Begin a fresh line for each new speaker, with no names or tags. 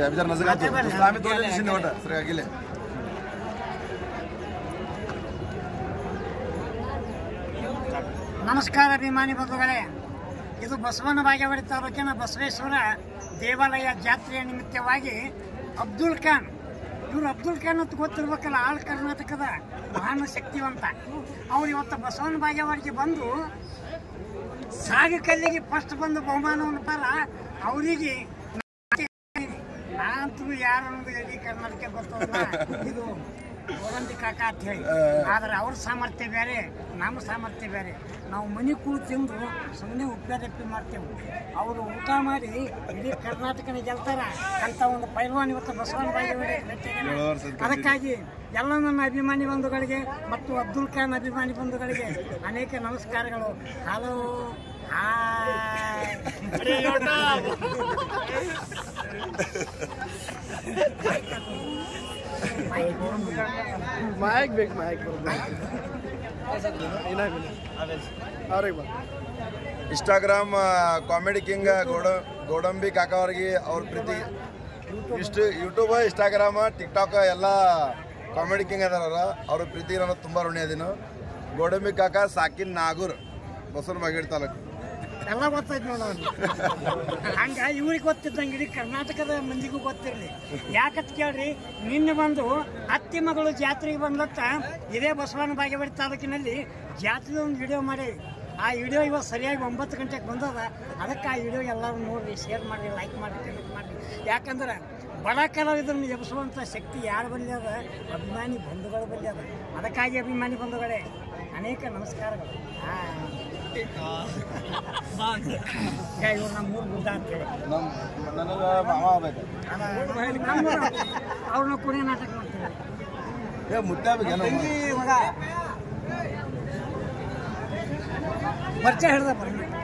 ते विचार नसं का तू आम्ही दोन दिवशी निवडा सर गेले
ನಮಸ್ಕಾರ ಅಭಿಮಾನಿ ಬಂಧುಗಳೇ ಇದು ಬಸವನ ಬಾಗೇವಾಡಿ ತಾಲೂಕಿನ ಬಸವೇಶ್ವರ ದೇವಾಲಯ ಜಾತ್ರೆಯ ನಿಮಿತ್ತವಾಗಿ ಅಬ್ದುಲ್ ಖಾನ್ ಇವರು ಅಬ್ದುಲ್ ಖಾನ್ ಅಂತ ಗೊತ್ತಿರ್ಬೇಕಲ್ಲ ಆಲ್ ಕರ್ನಾಟಕದ ಮಹಾನ್ ಶಕ್ತಿವಂತ ಅವ್ರು ಇವತ್ತು ಬಸವನ ಬಾಗೇವಾಡಿಗೆ ಬಂದು ಸಾಗ ಕಲ್ಲಿಗೆ ಫಸ್ಟ್ ಬಂದು ಬಹುಮಾನವನ್ನು ಪರ ಅವರಿಗೆ ನಾನಂತೂ ಯಾರು ಅನ್ನೋದು ಇಡೀ ಕರ್ನಾಟಕ ಗೊತ್ತಲ್ಲ ಇದು ಗೋರಂತಿ ಕಾಕ ಅಂತ ಹೇಳಿ ಆದ್ರೆ ಅವ್ರ ಸಾಮರ್ಥ್ಯ ಬೇರೆ ನಮ್ಮ ಸಾಮರ್ಥ್ಯ ಬೇರೆ ನಾವು ಮನೆ ಕೂಳು ತಿಂದು ಸುಮ್ಮನೆ ಉಪ್ಪಾರಪ್ಪಿ ಮಾಡ್ತೇವೆ ಅವರು ಊಟ ಮಾಡಿ ಇಡೀ ಕರ್ನಾಟಕನ ಗೆಲ್ತಾರ ಅಂತ ಒಂದು ಪೈಲ್ವಾನ್ ಇವತ್ತು ಬಸವನ ಬಾಗೇವಾಡಿ ಭೇಟಿಯಾಗ್ಯಾನ. ಅದಕ್ಕಾಗಿ ಎಲ್ಲ ನನ್ನ ಅಭಿಮಾನಿ ಬಂಧುಗಳಿಗೆ ಮತ್ತು ಅಬ್ದುಲ್ ಖಾನ್ ಅಭಿಮಾನಿ ಬಂಧುಗಳಿಗೆ ಅನೇಕ ನಮಸ್ಕಾರಗಳು ಹಲೋ ಹಾಯ್
ಮಾಯಕ್ ಬೇಕು ಮಾಯಕ್ ಏನಾಗಿಲ್ಲ ಅವ್ರಿಗೆ ಬಾ
ಇನ್ಸ್ಟಾಗ್ರಾಮ್ ಕಾಮಿಡಿ ಕಿಂಗ್ ಗೋಡ ಗೋಡಂಬಿ ಕಾಕ ಅವ್ರಿಗೆ ಅವ್ರ ಪ್ರೀತಿ ಇಷ್ಟು ಯೂಟ್ಯೂಬ್ ಇನ್ಸ್ಟಾಗ್ರಾಮ್ ಟಿಕ್ ಟಾಕ್ ಎಲ್ಲ ಕಾಮಿಡಿ ಕಿಂಗ್ ಅದಾರ ಅವ್ರ ಪ್ರೀತಿ ನಾನು ತುಂಬ ಋಣಿ ಅದೀನು ಗೋಡಂಬಿ ಕಾಕ ಸಾಕಿನ್ ನಾಗೂರ್ ಬಸವನ ಬಾಗೇಡ್ ತಾಲೂಕು
ಎಲ್ಲ ಗೊತ್ತೈತೆ ನೋಡೋದು ಹಂಗ ಇವ್ರಿಗೆ ಗೊತ್ತಿದ್ದಂಗೆ ಇಡೀ ಕರ್ನಾಟಕದ ಮಂದಿಗೂ ಗೊತ್ತಿರಲಿ ಯಾಕತ್ ಕೇಳ್ರಿ ನಿನ್ನೆ ಬಂದು ಅತ್ತಿ ಮಗಳು ಜಾತ್ರೆಗೆ ಬಂದತ್ತ ಇದೇ ಬಸವನ ಬಾಗೇವಾಡಿ ತಾಲೂಕಿನಲ್ಲಿ ಜಾತ್ರೆ ಒಂದು ವಿಡಿಯೋ ಮಾಡಿ ಆ ವಿಡಿಯೋ ಇವತ್ತು ಸರಿಯಾಗಿ ಒಂಬತ್ತು ಗಂಟೆಗೆ ಬಂದದ ಅದಕ್ಕೆ ಆ ವಿಡಿಯೋ ಎಲ್ಲರೂ ನೋಡ್ರಿ ಶೇರ್ ಮಾಡಿ ಲೈಕ್ ಮಾಡಿ ಕಮೆಂಟ್ ಮಾಡಿ ಯಾಕಂದ್ರೆ ಬಡ ಕಲಾವಿದರನ್ನು ಎಬ್ಬಿಸುವಂಥ ಶಕ್ತಿ ಯಾರ ಬಲ್ಲಿ ಅದ ಅಭಿಮಾನಿ ಬಂಧುಗಳ ಬಲ್ಲಿ ಅದ ಅದಕ್ಕಾಗಿ ಅಭಿಮಾನಿ ಬಂಧುಗಳೇ ಅನೇಕ ನಮಸ್ಕಾರಗಳು ಇವ್ರು ನಮ್ಮ ಮೂರು ಗುಡ್ಡ ಅಂತೇಳಿ
ನಮ್ಮ ನನಗೆ ಮಾವ ಆಗ್ಬೇಕು
ಅವ್ರನ್ನ ಕುಣಿ ನಾಟಕ ಮಾಡ್ತೀವಿ
ಏ ಮುತ್ತೆ ಆಗ್ಬೇಕೇನೋ
ಮಗ ಪರಿಚಯ ಹಿಡ್ದ ಬರ್ರಿ